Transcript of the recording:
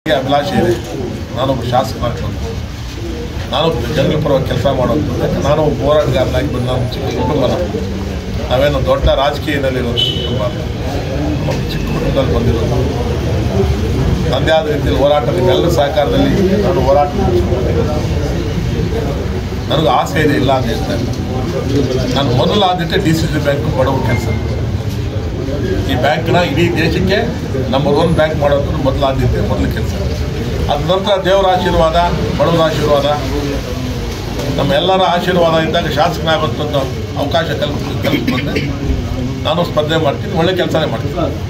ಅಭಿಲಾಷೆ ಇದೆ ನಾನೊಬ್ಬ ಶಾಸಕನಾಗಿ ಬಂದು ನಾನು ಜನಗಳ ಪರವಾಗಿ ಕೆಲಸ ಮಾಡೋದು ಯಾಕೆ ನಾನು ಒಬ್ಬ ಹೋರಾಟಗಾರನಾಗಿ ಬಂದು ನಾನು ಚಿಕ್ಕ ಕುಟುಂಬ ನಮ್ಮದು. ನಾವೇನು ದೊಡ್ಡ ರಾಜಕೀಯದಲ್ಲಿ ಇರೋದು ಕುಟುಂಬ ಅಲ್ಲ ನಮ್ಮ ಚಿಕ್ಕ ಕುಟುಂಬದಲ್ಲಿ ಬಂದಿರೋದು ತಂದೆ ಆದ ರೀತಿಯಲ್ಲಿ ಹೋರಾಟ ನಿಮ್ಮೆಲ್ಲರ ಸಹಕಾರದಲ್ಲಿ ನಾನು ಹೋರಾಟ ನನಗೂ ಆಸೆ ಇದೆ ಇಲ್ಲ ಅಂತ ಹೇಳ್ತಾ ಇಲ್ಲ ನಾನು ಮೊದಲು ಆದ್ಯತೆ ಡಿ ಸಿ ಸಿ ಬ್ಯಾಂಕ್ ಬಡವ್ರ ಕೆಲಸ ಈ ಬ್ಯಾಂಕ್ನ ಇಡೀ ದೇಶಕ್ಕೆ ನಂಬರ್ ಒನ್ ಬ್ಯಾಂಕ್ ಮಾಡೋದು ಮೊದಲ ಆದ್ಯತೆ ಮೊದಲ ಕೆಲಸ ಅದ ನಂತರ ದೇವರ ಆಶೀರ್ವಾದ ಬಡವರ ಆಶೀರ್ವಾದ ನಮ್ಮ ಎಲ್ಲರ ಆಶೀರ್ವಾದ ಇದ್ದಾಗ ಶಾಸಕನಾಗುವಂಥ ಅವಕಾಶ ಕಲ್ಪಿಸಿ ಕಲ್ಪಿಸಿ ಬಂದೆ ನಾನು ಸ್ಪರ್ಧೆ ಮಾಡ್ತೀನಿ ಒಳ್ಳೆ ಕೆಲಸನೇ ಮಾಡ್ತೀನಿ